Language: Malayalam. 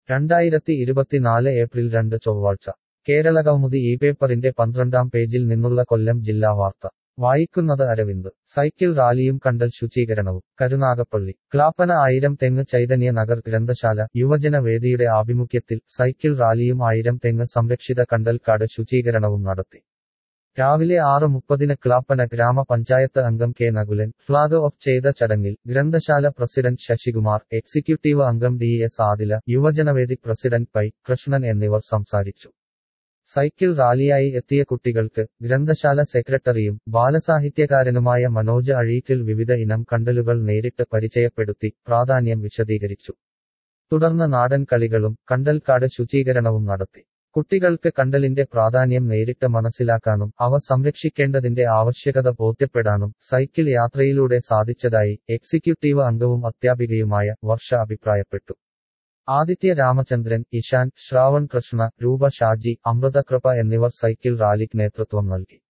രണ്ടായിരത്തി ഇരുപത്തിനാല് ഏപ്രിൽ രണ്ട് ചൊവ്വാഴ്ച കേരളകൗമുദി ഈ പേപ്പറിന്റെ പന്ത്രണ്ടാം പേജിൽ നിന്നുള്ള കൊല്ലം ജില്ലാ വാർത്ത വായിക്കുന്നത് അരവിന്ദ് സൈക്കിൾ റാലിയും കണ്ടൽ ശുചീകരണവും കരുനാഗപ്പള്ളി ക്ലാപ്പന ആയിരം തെങ്ങ് ചൈതന്യ നഗർ ഗ്രന്ഥശാല യുവജന വേദിയുടെ ആഭിമുഖ്യത്തിൽ സൈക്കിൾ റാലിയും ആയിരം തെങ്ങ് സംരക്ഷിത കണ്ടൽക്കാട് ശുചീകരണവും നടത്തി രാവിലെ ആറ് മുപ്പതിന് ക്ലാപ്പന ഗ്രാമപഞ്ചായത്ത് അംഗം കെ നകുലൻ ഫ്ളാഗ് ഓഫ് ചെയ്ത ചടങ്ങിൽ ഗ്രന്ഥശാല പ്രസിഡന്റ് ശശികുമാർ എക്സിക്യൂട്ടീവ് അംഗം ഡി എസ് ആദില യുവജനവേദി പ്രസിഡന്റ് പൈ കൃഷ്ണൻ എന്നിവർ സംസാരിച്ചു സൈക്കിൾ റാലിയായി എത്തിയ കുട്ടികൾക്ക് ഗ്രന്ഥശാല സെക്രട്ടറിയും ബാലസാഹിത്യകാരനുമായ മനോജ് അഴീക്കൽ വിവിധ ഇനം കണ്ടലുകൾ നേരിട്ട് പരിചയപ്പെടുത്തി പ്രാധാന്യം വിശദീകരിച്ചു തുടർന്ന് നാടൻ കളികളും കണ്ടൽക്കാട് ശുചീകരണവും നടത്തി കുട്ടികൾക്ക് കണ്ടലിന്റെ പ്രാധാന്യം നേരിട്ട് മനസ്സിലാക്കാനും അവ സംരക്ഷിക്കേണ്ടതിന്റെ ആവശ്യകത ബോധ്യപ്പെടാനും സൈക്കിൾ യാത്രയിലൂടെ സാധിച്ചതായി എക്സിക്യൂട്ടീവ് അംഗവും അധ്യാപികയുമായ വർഷ അഭിപ്രായപ്പെട്ടു ആദിത്യ രാമചന്ദ്രൻ ഇഷാൻ ശ്രാവൺ കൃഷ്ണ രൂപ ഷാജി അമൃതകൃപ എന്നിവർ സൈക്കിൾ റാലിക്ക് നേതൃത്വം നൽകി